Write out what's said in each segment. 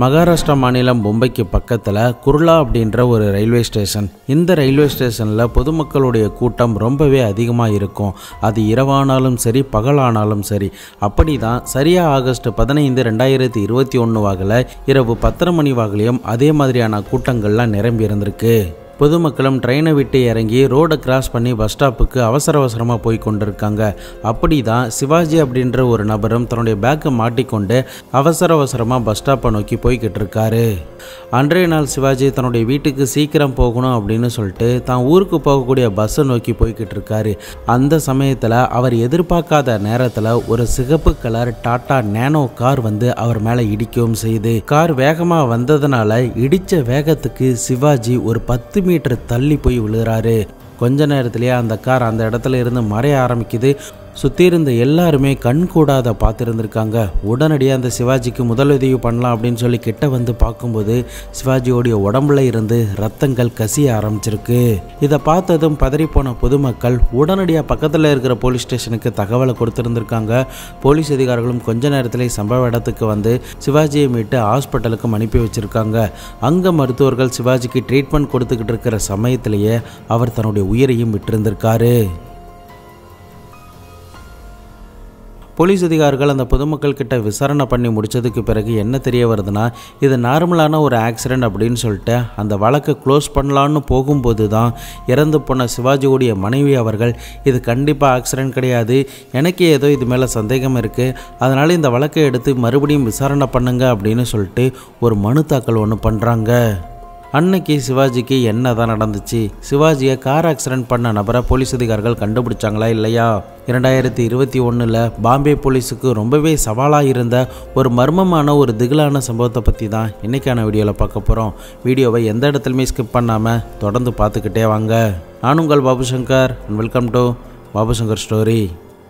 மகாராஷ்டிரா மாநிலம் மும்பைக்கு பக்கத்தில் குர்லா அப்படின்ற ஒரு ரயில்வே ஸ்டேஷன் இந்த ரயில்வே ஸ்டேஷனில் பொதுமக்களுடைய கூட்டம் ரொம்பவே அதிகமாக இருக்கும் அது இரவானாலும் சரி பகலானாலும் சரி அப்படி தான் சரியாக ஆகஸ்ட் பதினைந்து ரெண்டாயிரத்தி இருபத்தி ஒன்று வாகில் இரவு பத்தரை மணி வாகிலையும் அதே மாதிரியான கூட்டங்கள்லாம் நிரம்பி இருந்திருக்கு பொதுமக்களும் ட்ரெயினை விட்டு இறங்கி ரோடை கிராஸ் பண்ணி பஸ் ஸ்டாப்புக்கு அவசர அவசரமாக போய் கொண்டிருக்காங்க அப்படி தான் சிவாஜி அப்படின்ற ஒரு நபரும் தன்னுடைய பேக்கை மாட்டிக்கொண்டு அவசர அவசரமாக பஸ் ஸ்டாப்பை நோக்கி போய்கிட்டு இருக்காரு அன்றைய நாள் சிவாஜி தன்னுடைய வீட்டுக்கு சீக்கிரம் போகணும் அப்படின்னு சொல்லிட்டு தான் ஊருக்கு போகக்கூடிய பஸ்ஸை நோக்கி போய்கிட்டு இருக்காரு அந்த சமயத்தில் அவர் எதிர்பார்க்காத நேரத்தில் ஒரு சிகப்பு கலர் டாடா நேனோ கார் வந்து அவர் மேலே இடிக்கவும் செய்யுது கார் வேகமாக வந்ததுனால இடித்த வேகத்துக்கு சிவாஜி ஒரு பத்து மீட்டர் தள்ளி போய் விழுகிறாரு கொஞ்ச நேரத்திலேயே அந்த கார் அந்த இடத்துல இருந்து மறைய ஆரம்பிக்குது சுற்றி இருந்த எல்லாருமே கண் கூடாத பார்த்துருந்துருக்காங்க உடனடியாக அந்த சிவாஜிக்கு முதலுதவி பண்ணலாம் அப்படின்னு சொல்லி கிட்ட வந்து பார்க்கும்போது சிவாஜியோடைய உடம்புல இருந்து ரத்தங்கள் கசிய ஆரம்பிச்சிருக்கு இதை பார்த்ததும் பதறிப்போன பொதுமக்கள் உடனடியாக பக்கத்தில் இருக்கிற போலீஸ் ஸ்டேஷனுக்கு தகவலை கொடுத்துருந்துருக்காங்க போலீஸ் அதிகாரிகளும் கொஞ்ச நேரத்திலே சம்பவ இடத்துக்கு வந்து சிவாஜியை மீட்டு ஹாஸ்பிட்டலுக்கும் அனுப்பி வச்சிருக்காங்க அங்கே மருத்துவர்கள் சிவாஜிக்கு ட்ரீட்மெண்ட் கொடுத்துக்கிட்டு இருக்கிற சமயத்திலேயே அவர் தன்னுடைய உயிரையும் விட்டிருந்திருக்காரு போலீஸ் அதிகாரிகள் அந்த பொதுமக்கள் கிட்ட விசாரணை பண்ணி முடிச்சதுக்கு பிறகு என்ன தெரிய வருதுன்னா இது நார்மலான ஒரு ஆக்சிடெண்ட் அப்படின்னு சொல்லிட்டு அந்த வழக்கை க்ளோஸ் பண்ணலான்னு போகும்போது தான் இறந்து போன சிவாஜியுடைய மனைவி அவர்கள் இது கண்டிப்பாக ஆக்சிடெண்ட் கிடையாது எனக்கு ஏதோ இது மேலே சந்தேகம் இருக்குது அதனால் இந்த வழக்கை எடுத்து மறுபடியும் விசாரணை பண்ணுங்க அப்படின்னு சொல்லிட்டு ஒரு மனு தாக்கல் ஒன்று பண்ணுறாங்க அன்னைக்கு சிவாஜிக்கு என்ன தான் நடந்துச்சு சிவாஜியை கார் ஆக்சிடென்ட் பண்ண நபரை போலீஸ் அதிகாரிகள் கண்டுபிடிச்சாங்களா இல்லையா இரண்டாயிரத்தி இருபத்தி ஒன்றில் பாம்பே போலீஸுக்கு ரொம்பவே சவாலாக இருந்த ஒரு மர்மமான ஒரு திகிலான சம்பவத்தை பற்றி தான் இன்றைக்கான வீடியோவில் பார்க்க போகிறோம் வீடியோவை எந்த இடத்துலையுமே ஸ்கிப் பண்ணாமல் தொடர்ந்து பார்த்துக்கிட்டே வாங்க நான் உங்கள் Babu Shankar welcome to Babu Shankar story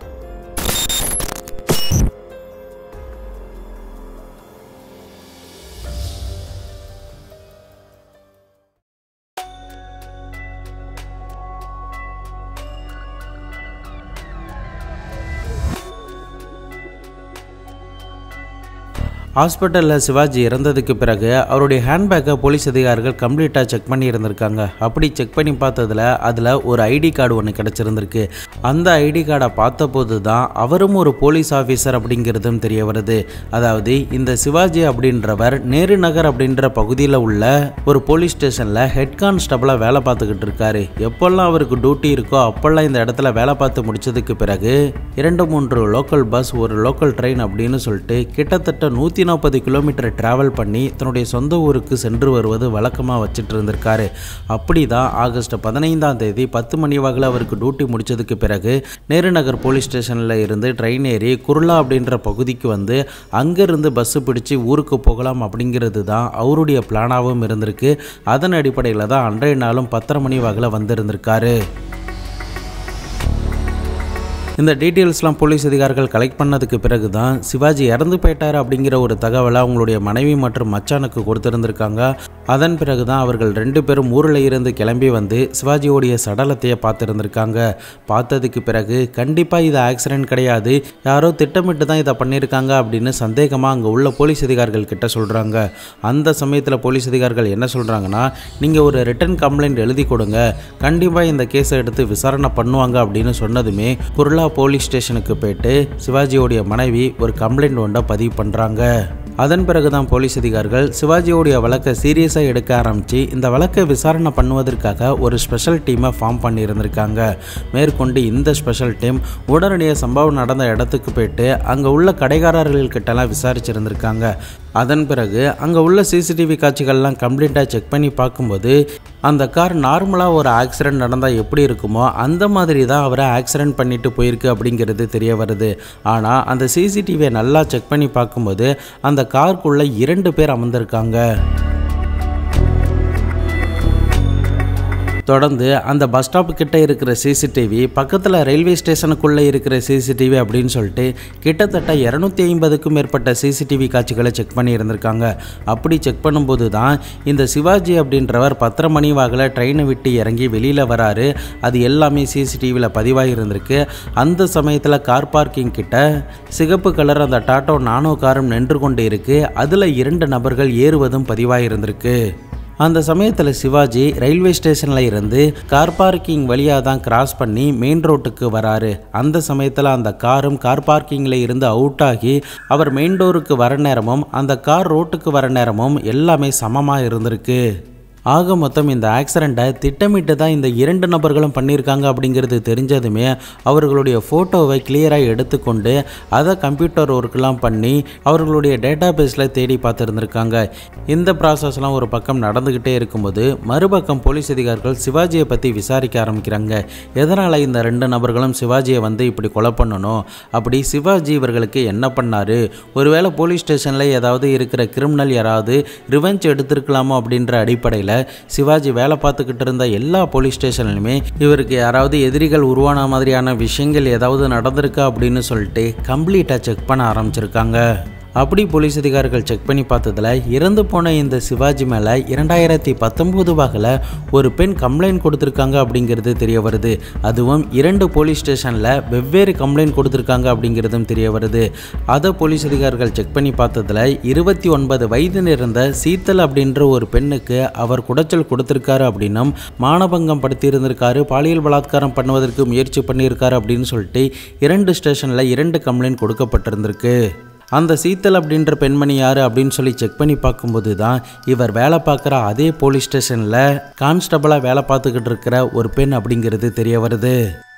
ஹாஸ்பிட்டலில் சிவாஜி இறந்ததுக்கு பிறகு அவருடைய ஹேண்ட்பேக்கை போலீஸ் அதிகாரிகள் கம்ப்ளீட்டாக செக் பண்ணி இருந்திருக்காங்க அப்படி செக் பண்ணி பார்த்ததில் அதில் ஒரு ஐடி கார்டு ஒன்று கிடச்சிருந்திருக்கு அந்த ஐடி கார்டை பார்த்தபோது தான் அவரும் ஒரு போலீஸ் ஆஃபீஸர் அப்படிங்கிறதும் தெரிய வருது அதாவது இந்த சிவாஜி அப்படின்றவர் நேரு நகர் அப்படின்ற பகுதியில் உள்ள ஒரு போலீஸ் ஸ்டேஷனில் ஹெட் கான்ஸ்டபிளாக வேலை பார்த்துக்கிட்டு இருக்காரு எப்போல்லாம் அவருக்கு டியூட்டி இருக்கோ அப்போல்லாம் இந்த இடத்துல வேலை பார்த்து முடிச்சதுக்கு பிறகு இரண்டு மூன்று லோக்கல் பஸ் ஒரு லோக்கல் ட்ரெயின் அப்படின்னு சொல்லிட்டு கிட்டத்தட்ட நூற்றி நூற்றி நாற்பது கிலோமீட்டர் ட்ராவல் பண்ணி தன்னுடைய சொந்த ஊருக்கு சென்று வருவது வழக்கமாக வச்சுட்டு இருந்திருக்காரு அப்படி தான் ஆகஸ்ட் பதினைந்தாம் தேதி பத்து மணி வாக்கில் அவருக்கு டியூட்டி முடிச்சதுக்கு பிறகு நேரு நகர் போலீஸ் ஸ்டேஷனில் இருந்து ட்ரெயின் ஏறி குருளா அப்படின்ற பகுதிக்கு வந்து அங்கேருந்து பஸ்ஸு பிடிச்சி ஊருக்கு போகலாம் அப்படிங்கிறது தான் அவருடைய பிளானாகவும் இருந்திருக்கு அதன் அடிப்படையில் தான் அன்றைய நாளும் பத்தரை மணி வாக்கில் வந்திருந்திருக்காரு இந்த டீட்டெயில்ஸ்லாம் போலீஸ் அதிகாரிகள் கலெக்ட் பண்ணதுக்கு பிறகு தான் சிவாஜி இறந்து போயிட்டார் அப்படிங்கிற ஒரு தகவலை அவங்களுடைய மனைவி மற்றும் மச்சானுக்கு கொடுத்துருந்துருக்காங்க அதன் பிறகு தான் அவர்கள் ரெண்டு பேரும் ஊரில் இருந்து கிளம்பி வந்து சிவாஜியோடைய சடலத்தையே பார்த்துருந்துருக்காங்க பார்த்ததுக்கு பிறகு கண்டிப்பாக இது ஆக்சிடென்ட் கிடையாது யாரோ திட்டமிட்டு தான் இதை பண்ணியிருக்காங்க அப்படின்னு சந்தேகமாக அங்கே உள்ள போலீஸ் அதிகாரிகள் கிட்ட சொல்கிறாங்க அந்த சமயத்தில் போலீஸ் அதிகாரிகள் என்ன சொல்கிறாங்கன்னா நீங்கள் ஒரு ரிட்டன் கம்ப்ளைண்ட் எழுதி கொடுங்க கண்டிப்பாக இந்த கேஸை எடுத்து விசாரணை பண்ணுவாங்க அப்படின்னு சொன்னதுமே குருளா போலீஸ் ஸ்டேஷனுக்கு போயிட்டு சிவாஜியோடைய மனைவி ஒரு கம்ப்ளைண்ட் ஒன்றை பதிவு பண்ணுறாங்க அதன் பிறகுதான் போலீஸ் அதிகாரிகள் சிவாஜியோடைய வழக்கை சீரியஸாக எடுக்க ஆரம்பித்து இந்த வழக்கை விசாரணை பண்ணுவதற்காக ஒரு ஸ்பெஷல் டீமை ஃபார்ம் பண்ணியிருந்திருக்காங்க மேற்கொண்டு இந்த ஸ்பெஷல் டீம் உடனடியாக சம்பவம் நடந்த இடத்துக்கு போயிட்டு அங்கே உள்ள கடைக்காரர்கள் கிட்டலாம் விசாரிச்சிருந்திருக்காங்க அதன் பிறகு அங்கே உள்ள சிசிடிவி காட்சிகள்லாம் கம்ப்ளீட்டாக செக் பண்ணி பார்க்கும்போது அந்த கார் நார்மலாக ஒரு ஆக்சிடென்ட் நடந்தால் எப்படி இருக்குமோ அந்த மாதிரி தான் அவரை ஆக்சிடென்ட் பண்ணிட்டு போயிருக்கு அப்படிங்கிறது தெரிய வருது ஆனால் அந்த சிசிடிவியை நல்லா செக் பண்ணி பார்க்கும்போது அந்த காருக்குள்ளே இரண்டு பேர் அமர்ந்திருக்காங்க தொடர்ந்து அந்த பஸ் ஸ்டாப் கிட்ட இருக்கிற சிசிடிவி பக்கத்தில் ரயில்வே ஸ்டேஷனுக்குள்ளே இருக்கிற சிசிடிவி அப்படின்னு சொல்லிட்டு கிட்டத்தட்ட இரநூத்தி ஐம்பதுக்கும் மேற்பட்ட சிசிடிவி காட்சிகளை செக் பண்ணி இருந்திருக்காங்க அப்படி செக் பண்ணும்போது தான் இந்த சிவாஜி அப்படின்றவர் பத்தரை மணி வாக்கில் ட்ரெயினை விட்டு இறங்கி வெளியில் வராரு அது எல்லாமே சிசிடிவியில் பதிவாகி இருந்திருக்கு அந்த சமயத்தில் கார் பார்க்கிங் கிட்ட சிகப்பு கலர் அந்த டாட்டோ நானோ காரும் நின்று கொண்டு இருக்கு அதில் இரண்டு நபர்கள் ஏறுவதும் பதிவாகி இருந்திருக்கு அந்த சமயத்தில் சிவாஜி ரயில்வே ஸ்டேஷனில் இருந்து கார் பார்க்கிங் வழியாக தான் கிராஸ் பண்ணி மெயின் ரோட்டுக்கு வராரு அந்த சமயத்தில் அந்த காரும் கார் பார்க்கிங்கில் இருந்து அவுட் ஆகி அவர் மெயின் டோருக்கு வர நேரமும் அந்த கார் ரோட்டுக்கு வர நேரமும் எல்லாமே சமமாக இருந்திருக்கு ஆக மொத்தம் இந்த ஆக்சிடெண்ட்டை திட்டமிட்டு தான் இந்த இரண்டு நபர்களும் பண்ணியிருக்காங்க அப்படிங்கிறது தெரிஞ்சதுமே அவர்களுடைய ஃபோட்டோவை கிளியராக எடுத்துக்கொண்டு அதை கம்ப்யூட்டர் ஒர்க்கெலாம் பண்ணி அவர்களுடைய டேட்டா பேஸில் தேடி பார்த்துருந்துருக்காங்க இந்த ப்ராசஸ்லாம் ஒரு பக்கம் நடந்துக்கிட்டே இருக்கும்போது மறுபக்கம் போலீஸ் அதிகாரிகள் சிவாஜியை பற்றி விசாரிக்க ஆரம்பிக்கிறாங்க எதனால் இந்த ரெண்டு நபர்களும் சிவாஜியை வந்து இப்படி கொலை பண்ணணும் அப்படி சிவாஜி இவர்களுக்கு என்ன பண்ணாரு ஒருவேளை போலீஸ் ஸ்டேஷனில் ஏதாவது இருக்கிற கிரிமினல் யாராவது ரிவெஞ்ச் எடுத்திருக்கலாமோ அப்படின்ற அடிப்படையில் சிவாஜி வேலை பார்த்துக்கிட்டு இருந்த எல்லா போலீஸ் ஸ்டேஷன்லையுமே இவருக்கு யாராவது எதிரிகள் உருவான மாதிரியான விஷயங்கள் ஏதாவது நடந்திருக்கா அப்படின்னு சொல்லிட்டு கம்ப்ளீட்டாக செக் பண்ண ஆரம்பிச்சிருக்காங்க அப்படி போலீஸ் அதிகாரிகள் செக் பண்ணி பார்த்ததுல இறந்து போன இந்த சிவாஜி மேலே இரண்டாயிரத்தி பத்தொம்போது வாக்கில் ஒரு பெண் கம்ப்ளைண்ட் கொடுத்துருக்காங்க அப்படிங்கிறது தெரிய வருது அதுவும் இரண்டு போலீஸ் ஸ்டேஷனில் வெவ்வேறு கம்ப்ளைண்ட் கொடுத்துருக்காங்க அப்படிங்கிறதும் தெரிய வருது அதை போலீஸ் அதிகாரிகள் செக் பண்ணி பார்த்ததுல இருபத்தி ஒன்பது வயது நிறந்த சீத்தல் அப்படின்ற ஒரு பெண்ணுக்கு அவர் குடைச்சல் கொடுத்துருக்காரு அப்படின்னும் மானபங்கம் படுத்தி இருந்திருக்காரு பாலியல் பலாத்காரம் பண்ணுவதற்கு முயற்சி பண்ணியிருக்காரு அப்படின்னு சொல்லிட்டு இரண்டு ஸ்டேஷனில் இரண்டு கம்ப்ளைண்ட் கொடுக்கப்பட்டிருந்திருக்கு அந்த சீத்தல் அப்படின்ற பெண்மணி யார் அப்படின்னு சொல்லி செக் பண்ணி பார்க்கும்போது தான் இவர் வேலை பார்க்குற அதே போலீஸ் ஸ்டேஷனில் கான்ஸ்டபிளாக வேலை பார்த்துக்கிட்டு இருக்கிற ஒரு பெண் அப்படிங்கிறது தெரிய வருது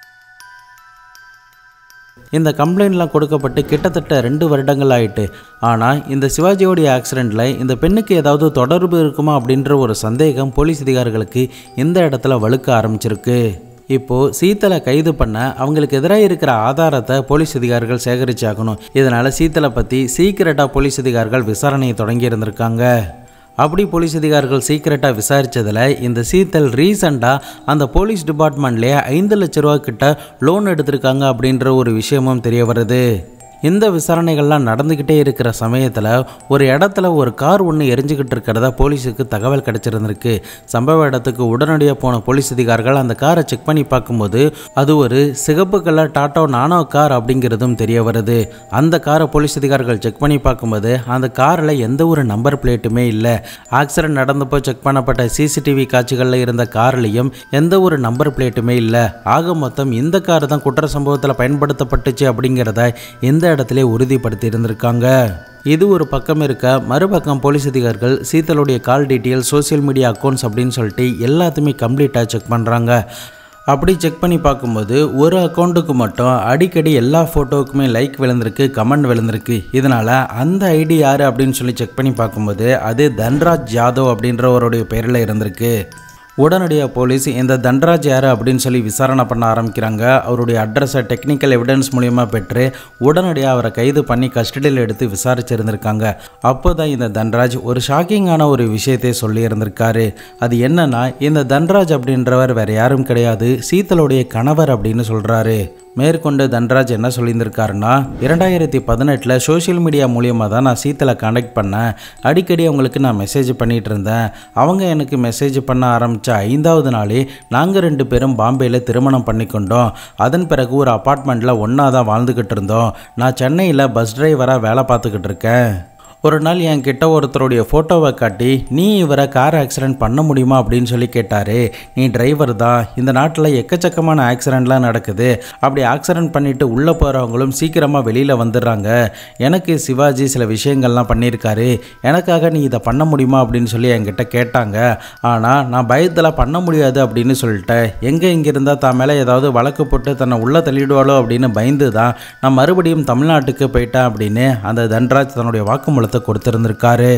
இந்த கம்ப்ளைண்ட்லாம் கொடுக்கப்பட்டு கிட்டத்தட்ட ரெண்டு வருடங்கள் ஆயிட்டு ஆனால் இந்த சிவாஜியோடைய ஆக்சிடெண்ட்டில் இந்த பெண்ணுக்கு ஏதாவது தொடர்பு இருக்குமா அப்படின்ற ஒரு சந்தேகம் போலீஸ் அதிகாரிகளுக்கு இந்த இடத்துல வலுக்க ஆரம்பிச்சிருக்கு இப்போ சீத்தலை கைது பண்ண அவங்களுக்கு எதிராக இருக்கிற ஆதாரத்தை போலீஸ் அதிகாரிகள் சேகரிச்சாகணும் இதனால சீத்தலை பற்றி சீக்கிரட்டாக போலீஸ் அதிகாரிகள் விசாரணையை தொடங்கி இருந்திருக்காங்க அப்படி போலீஸ் அதிகாரிகள் சீக்கிரட்டாக விசாரித்ததில் இந்த சீத்தல் ரீசண்டாக அந்த போலீஸ் டிபார்ட்மெண்ட்லேயே ஐந்து லட்ச ரூபா கிட்ட லோன் எடுத்திருக்காங்க அப்படின்ற ஒரு விஷயமும் தெரிய வருது இந்த விசாரணைகள்லாம் நடந்துக்கிட்டே இருக்கிற சமயத்தில் ஒரு இடத்துல ஒரு கார் ஒன்று எரிஞ்சுக்கிட்டு இருக்கிறதா போலீஸுக்கு தகவல் கிடைச்சிருந்திருக்கு சம்பவ இடத்துக்கு உடனடியாக போன போலீஸ் அதிகாரிகள் அந்த காரை செக் பண்ணி பார்க்கும்போது அது ஒரு சிகப்பு கலர் டாட்டோ நானோ கார் அப்படிங்கிறதும் தெரிய வருது அந்த காரை போலீஸ் அதிகாரிகள் செக் பண்ணி பார்க்கும்போது அந்த காரில் எந்த ஒரு நம்பர் பிளேட்டுமே இல்லை ஆக்சிடென்ட் நடந்தப்போ செக் பண்ணப்பட்ட சிசிடிவி காட்சிகளில் இருந்த கார்லேயும் எந்த ஒரு நம்பர் பிளேட்டுமே இல்லை ஆக மொத்தம் இந்த கார் தான் குற்ற சம்பவத்தில் பயன்படுத்தப்பட்டுச்சு அப்படிங்கிறத இந்த இடத்துல உறுதிப்படுத்தி இருந்திருக்காங்க இது ஒரு பக்கம் இருக்க மறுபக்கம் போலீஸ் அதிகாரிகள் சீத்தலுடைய call detail social media accounts அப்படின்னு சொல்லிட்டு எல்லாத்தையுமே கம்ப்ளீட்டாக செக் பண்ணுறாங்க அப்படி செக் பண்ணி பார்க்கும்போது ஒரு அக்கௌண்ட்டுக்கு மட்டும் அடிக்கடி எல்லா ஃபோட்டோவுக்குமே லைக் விழுந்திருக்கு கமெண்ட் விழுந்திருக்கு இதனால் அந்த ஐடி யார் அப்படின்னு சொல்லி செக் பண்ணி பார்க்கும்போது அது தன்ராஜ் யாதவ் அப்படின்றவருடைய பேரில் இருந்திருக்கு உடனடியாக போலீஸ் இந்த தண்டராஜ் யார் அப்படின்னு சொல்லி விசாரணை பண்ண ஆரம்பிக்கிறாங்க அவருடைய அட்ரஸை டெக்னிக்கல் எவிடன்ஸ் மூலியமாக பெற்று உடனடியாக அவரை கைது பண்ணி கஸ்டடியில் எடுத்து விசாரிச்சிருந்திருக்காங்க அப்போ தான் இந்த தன்ராஜ் ஒரு ஷாக்கிங்கான ஒரு விஷயத்தை சொல்லியிருந்திருக்காரு அது என்னன்னா இந்த தன்ராஜ் அப்படின்றவர் வேற யாரும் கிடையாது சீத்தலுடைய கணவர் அப்படின்னு சொல்கிறாரு மேற்கொண்டு தன்ராஜ் என்ன சொல்லியிருந்திருக்காருன்னா இரண்டாயிரத்தி பதினெட்டில் சோஷியல் மீடியா மூலியமாக தான் நான் சீத்தலை காண்டாக்ட் பண்ணேன் அடிக்கடி அவங்களுக்கு நான் மெசேஜ் பண்ணிகிட்டு இருந்தேன் அவங்க எனக்கு மெசேஜ் பண்ண ஆரம்பித்த ஐந்தாவது நாளே நாங்கள் ரெண்டு பேரும் பாம்பேயில் திருமணம் பண்ணிக்கொண்டோம் அதன் பிறகு ஒரு அப்பார்ட்மெண்ட்டில் ஒன்றா தான் வாழ்ந்துக்கிட்டு இருந்தோம் நான் சென்னையில் பஸ் டிரைவராக வேலை பார்த்துக்கிட்டு இருக்கேன் ஒரு நாள் என் கிட்ட ஒருத்தருடைய ஃபோட்டோவை காட்டி நீ இவரை கார் ஆக்சிடென்ட் பண்ண முடியுமா அப்படின்னு சொல்லி கேட்டாரு நீ டிரைவர் தான் இந்த நாட்டில் எக்கச்சக்கமான ஆக்சிடெண்ட்லாம் நடக்குது அப்படி ஆக்சிடென்ட் பண்ணிட்டு உள்ளே போகிறவங்களும் சீக்கிரமாக வெளியில் வந்துடுறாங்க எனக்கு சிவாஜி சில விஷயங்கள்லாம் பண்ணியிருக்காரு எனக்காக நீ இதை பண்ண முடியுமா அப்படின்னு சொல்லி என்கிட்ட கேட்டாங்க ஆனால் நான் பயத்தில் பண்ண முடியாது அப்படின்னு சொல்லிட்டேன் எங்கே இங்கே இருந்தால் தான் மேலே ஏதாவது வழக்கு போட்டு தன்னை உள்ளே தள்ளிடுவாளோ அப்படின்னு பயந்து தான் நான் மறுபடியும் தமிழ்நாட்டுக்கு போயிட்டேன் அப்படின்னு அந்த தன்ராஜ் தன்னுடைய வாக்குமூலத்தை கொடுத்திருந்திருக்காரு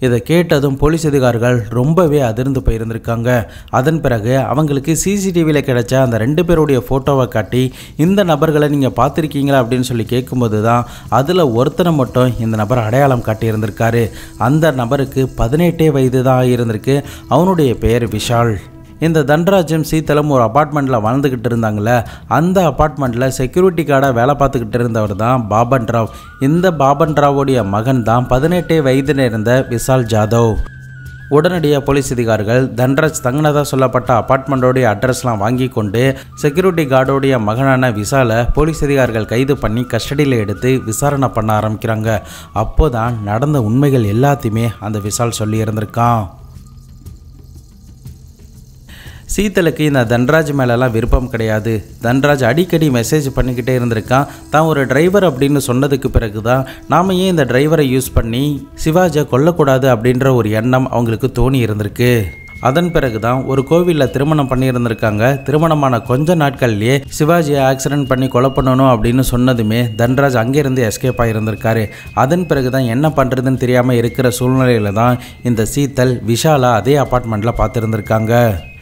இதை கேட்டதும் போலீஸ் அதிகாரிகள் ரொம்பவே அதிர்ந்து போயிருந்திருக்காங்க அதன் பிறகு அவங்களுக்கு சிசிடிவியில் கிடைச்ச அந்த ரெண்டு பேருடைய ஃபோட்டோவை காட்டி இந்த நபர்களை நீங்கள் பார்த்துருக்கீங்களா அப்படின்னு சொல்லி கேட்கும்போது தான் அதில் ஒருத்தனை மட்டும் இந்த நபர் அடையாளம் காட்டியிருந்திருக்காரு அந்த நபருக்கு பதினெட்டே வயது தான் இருந்திருக்கு அவனுடைய பெயர் விஷால் இந்த தன்ராஜும் சீத்தலும் ஒரு அப்பார்ட்மெண்ட்டில் வாழ்ந்துக்கிட்டு இருந்தாங்களே அந்த அப்பார்ட்மெண்ட்டில் செக்யூரிட்டி கார்டாக வேலை பார்த்துக்கிட்டு இருந்தவர் தான் பாபன் ராவ் இந்த பாபன் ராவோடைய மகன் தான் பதினெட்டே வயதில் இருந்த விஷால் ஜாதவ் உடனடியாக போலீஸ் அதிகாரிகள் தன்ராஜ் தங்கினதாக சொல்லப்பட்ட அப்பார்ட்மெண்ட்டோடைய அட்ரஸ்லாம் வாங்கி கொண்டு செக்யூரிட்டி கார்டோடைய மகனான விசாலை போலீஸ் அதிகாரிகள் கைது பண்ணி கஸ்டடியில் எடுத்து விசாரணை பண்ண ஆரம்பிக்கிறாங்க அப்போதான் நடந்த உண்மைகள் எல்லாத்தையுமே அந்த விசால் சொல்லி இருந்திருக்கான் சீத்தலுக்கு இந்த தன்ராஜ் மேலெல்லாம் விருப்பம் கிடையாது தன்ராஜ் அடிக்கடி மெசேஜ் பண்ணிக்கிட்டே இருந்திருக்கான் தான் ஒரு டிரைவர் அப்படின்னு சொன்னதுக்கு பிறகு தான் நாம் ஏன் இந்த டிரைவரை யூஸ் பண்ணி சிவாஜியை கொல்லக்கூடாது அப்படின்ற ஒரு எண்ணம் அவங்களுக்கு தோணி இருந்திருக்கு அதன் பிறகு தான் ஒரு கோவிலில் திருமணம் பண்ணியிருந்திருக்காங்க திருமணமான கொஞ்ச நாட்கள்லயே சிவாஜியை ஆக்சிடென்ட் பண்ணி கொலை பண்ணணும் அப்படின்னு சொன்னதுமே தன்ராஜ் அங்கேருந்து எஸ்கேப் ஆகியிருந்திருக்காரு அதன் பிறகு தான் என்ன பண்ணுறதுன்னு தெரியாமல் இருக்கிற சூழ்நிலையில தான் இந்த சீத்தல் விஷாலா அதே அப்பார்ட்மெண்ட்டில் பார்த்துருந்துருக்காங்க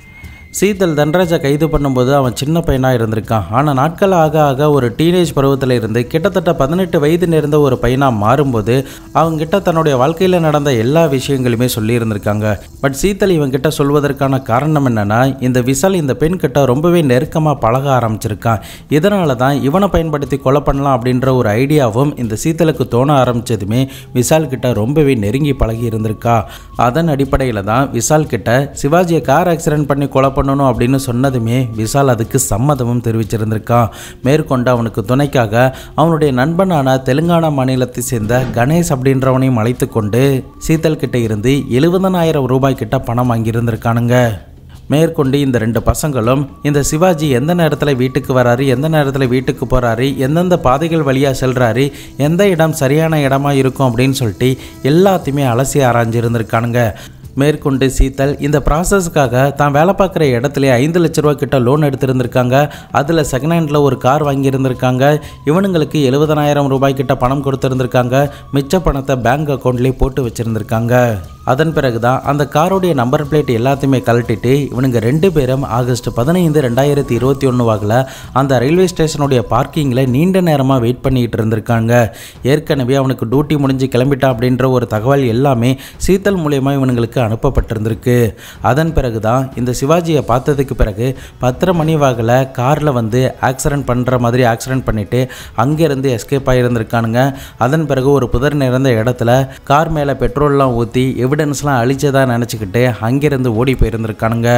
சீதல் தன்ராஜை கைது பண்ணும்போது அவன் சின்ன பையனாக இருந்திருக்கான் ஆனால் நாட்கள் ஆக ஆக ஒரு டீனேஜ் பருவத்தில் இருந்து கிட்டத்தட்ட பதினெட்டு வயது நேர்ந்த ஒரு பையனாக மாறும்போது அவங்ககிட்ட தன்னுடைய வாழ்க்கையில் நடந்த எல்லா விஷயங்களுமே சொல்லியிருந்திருக்காங்க பட் சீதல் இவங்கிட்ட சொல்வதற்கான காரணம் என்னன்னா இந்த விசால் இந்த பெண் கிட்ட ரொம்பவே நெருக்கமாக பழக ஆரம்பிச்சிருக்கான் இதனால தான் இவனை பயன்படுத்தி கொலை பண்ணலாம் அப்படின்ற ஒரு ஐடியாவும் இந்த சீத்தலுக்கு தோண ஆரம்பிச்சதுமே விசால் கிட்ட ரொம்பவே நெருங்கி பழகி இருந்திருக்கா அதன் அடிப்படையில் தான் விசால் கிட்ட சிவாஜியை கார் ஆக்சிடென்ட் பண்ணி கொலை பண்ணணும் அப்படின்னு சொன்னதுமே விஷால் அதுக்கு சம்மதமும் தெரிவிச்சிருந்திருக்கான் மேற்கொண்டு அவனுக்கு துணைக்காக அவனுடைய நண்பனான தெலுங்கானா மாநிலத்தை சேர்ந்த கணேஷ் அப்படின்றவனையும் அழைத்து கொண்டு சீத்தல் கிட்ட இருந்து எழுபதனாயிரம் ரூபாய் கிட்ட பணம் வாங்கியிருந்திருக்கானுங்க மேற்கொண்டு இந்த ரெண்டு பசங்களும் இந்த சிவாஜி எந்த நேரத்தில் வீட்டுக்கு வராரு எந்த நேரத்தில் வீட்டுக்கு போகிறாரு எந்தெந்த பாதைகள் வழியாக செல்கிறாரு எந்த இடம் சரியான இடமா இருக்கும் அப்படின்னு சொல்லிட்டு எல்லாத்தையுமே அலசி ஆராய்ஞ்சிருந்திருக்கானுங்க மேற்கொண்டு சீத்தல் இந்த ப்ராசஸ்க்காக தான் வேலை பார்க்குற இடத்துல ஐந்து லட்ச ரூபா கிட்ட லோன் எடுத்திருந்திருக்காங்க அதில் செகண்ட் ஹேண்டில் ஒரு கார் வாங்கியிருந்திருக்காங்க இவனுங்களுக்கு எழுபதனாயிரம் ரூபாய் கிட்ட பணம் கொடுத்துருந்துருக்காங்க மிச்ச பணத்தை பேங்க் அக்கௌண்ட்லேயே போட்டு வச்சுருந்துருக்காங்க அதன் பிறகு தான் அந்த காரோடைய நம்பர் பிளேட் எல்லாத்தையுமே கழட்டிட்டு இவனுங்க ரெண்டு பேரும் ஆகஸ்ட் பதினைந்து ரெண்டாயிரத்தி இருபத்தி ஒன்று வாக்கில் அந்த ரயில்வே ஸ்டேஷனுடைய பார்க்கிங்கில் நீண்ட நேரமாக வெயிட் பண்ணிக்கிட்டு இருந்திருக்காங்க ஏற்கனவே அவனுக்கு டியூட்டி முடிஞ்சு கிளம்பிட்டான் அப்படின்ற ஒரு தகவல் எல்லாமே சீத்தல் மூலியமாக இவனுங்களுக்கு அனுப்பப்பட்டிருந்திருக்கு அதன் பிறகு தான் இந்த சிவாஜியை பார்த்ததுக்கு பிறகு பத்தரை மணி வாக்கில் காரில் வந்து ஆக்சிடென்ட் பண்ணுற மாதிரி ஆக்சிடென்ட் பண்ணிவிட்டு அங்கேருந்து எஸ்கேப் ஆகியிருந்திருக்கானுங்க அதன் பிறகு ஒரு புதர் நிறைந்த இடத்துல கார் மேலே பெட்ரோல்லாம் ஊற்றி எவிடன்ஸ்லாம் அழிச்சதா நினச்சிக்கிட்டு அங்கேருந்து ஓடி போயிருந்திருக்கானுங்க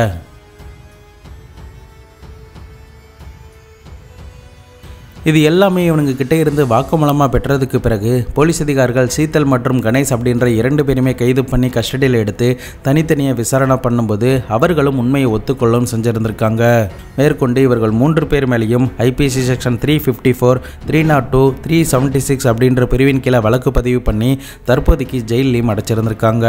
இது எல்லாமே இவனுங்க கிட்ட இருந்து வாக்குமூலமாக பெற்றதுக்கு பிறகு போலீஸ் அதிகாரிகள் சீத்தல் மற்றும் கணேஷ் அப்படின்ற இரண்டு பேருமே கைது பண்ணி கஸ்டடியில் எடுத்து தனித்தனியாக விசாரணை பண்ணும்போது அவர்களும் உண்மையை ஒத்துக்கொள்ளும் செஞ்சிருந்திருக்காங்க மேற்கொண்டு இவர்கள் மூன்று பேர் மேலேயும் IPC section three fifty four three nought two three seventy six அப்படின்ற பிரிவின் கீழே வழக்கு பதிவு பண்ணி தற்போதைக்கு ஜெயிலையும் அடைச்சிருந்திருக்காங்க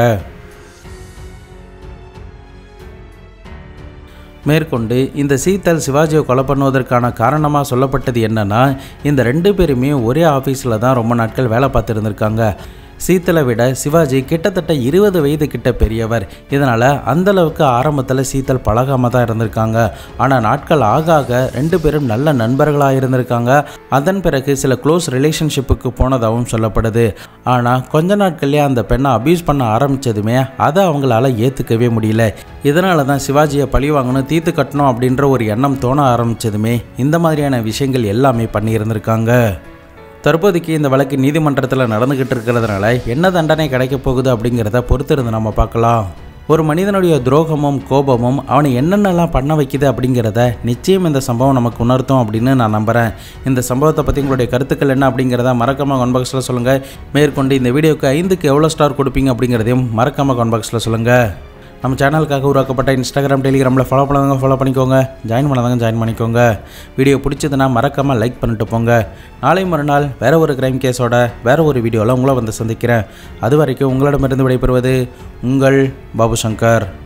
மேற்கொண்டு இந்த சீத்தல் சிவாஜியை கொலை பண்ணுவதற்கான காரணமாக சொல்லப்பட்டது என்னன்னா இந்த ரெண்டு பேருமே ஒரே ஆஃபீஸில் தான் ரொம்ப நாட்கள் வேலை பார்த்துருந்துருக்காங்க சீத்தலை விட சிவாஜி கிட்டத்தட்ட இருபது வயது கிட்ட பெரியவர் இதனால் அந்தளவுக்கு ஆரம்பத்தில் சீத்தல் பழகாமல் தான் இருந்திருக்காங்க ஆனால் நாட்கள் ஆக ஆக ரெண்டு பேரும் நல்ல நண்பர்களாக இருந்திருக்காங்க அதன் பிறகு சில க்ளோஸ் ரிலேஷன்ஷிப்புக்கு போனதாகவும் சொல்லப்படுது ஆனால் கொஞ்ச நாட்கள்லேயே அந்த பெண்ணை அபியூஸ் பண்ண ஆரம்பித்ததுமே அதை அவங்களால ஏற்றுக்கவே முடியல இதனால தான் சிவாஜியை பழி வாங்கணும் தீர்த்து கட்டணும் அப்படின்ற ஒரு எண்ணம் தோண ஆரம்பித்ததுமே இந்த மாதிரியான விஷயங்கள் எல்லாமே பண்ணியிருந்திருக்காங்க தற்போதைக்கு இந்த வழக்கு நீதிமன்றத்தில் நடந்துக்கிட்டு இருக்கிறதுனால என்ன தண்டனை கிடைக்க போகுது அப்படிங்கிறத பொறுத்திருந்து நம்ம பார்க்கலாம் ஒரு மனிதனுடைய துரோகமும் கோபமும் அவனை என்னென்னலாம் பண்ண வைக்குது அப்படிங்கிறத நிச்சயம் இந்த சம்பவம் நமக்கு உணர்த்தும் அப்படின்னு நான் நம்புகிறேன் இந்த சம்பவத்தை பற்றி உங்களுடைய கருத்துக்கள் என்ன அப்படிங்கிறத மறக்காம கன்பாக்ஸில் சொல்லுங்கள் மேற்கொண்டு இந்த வீடியோக்கு ஐந்துக்கு எவ்வளோ ஸ்டார் கொடுப்பீங்க அப்படிங்கிறதையும் மறக்காம கன்பாக்ஸில் சொல்லுங்கள் நம்ம சேனலுக்காக உருவாக்கப்பட்ட இன்ஸ்டாகிராம் டெலிகிராமில் ஃபாலோ பண்ணாதவங்க ஃபாலோ பண்ணிக்கோங்க ஜாயின் பண்ணாதவங்க ஜாயின் பண்ணிக்கோங்க வீடியோ பிடிச்சதுன்னா மறக்காமல் லைக் பண்ணிட்டு போங்க நாளை மறுநாள் வேற ஒரு கிரைம் கேஸோட வேற ஒரு வீடியோவில் உங்களை வந்து சந்திக்கிறேன் அது வரைக்கும் உங்களிடமிருந்து விடைபெறுவது உங்கள் பாபு சங்கர்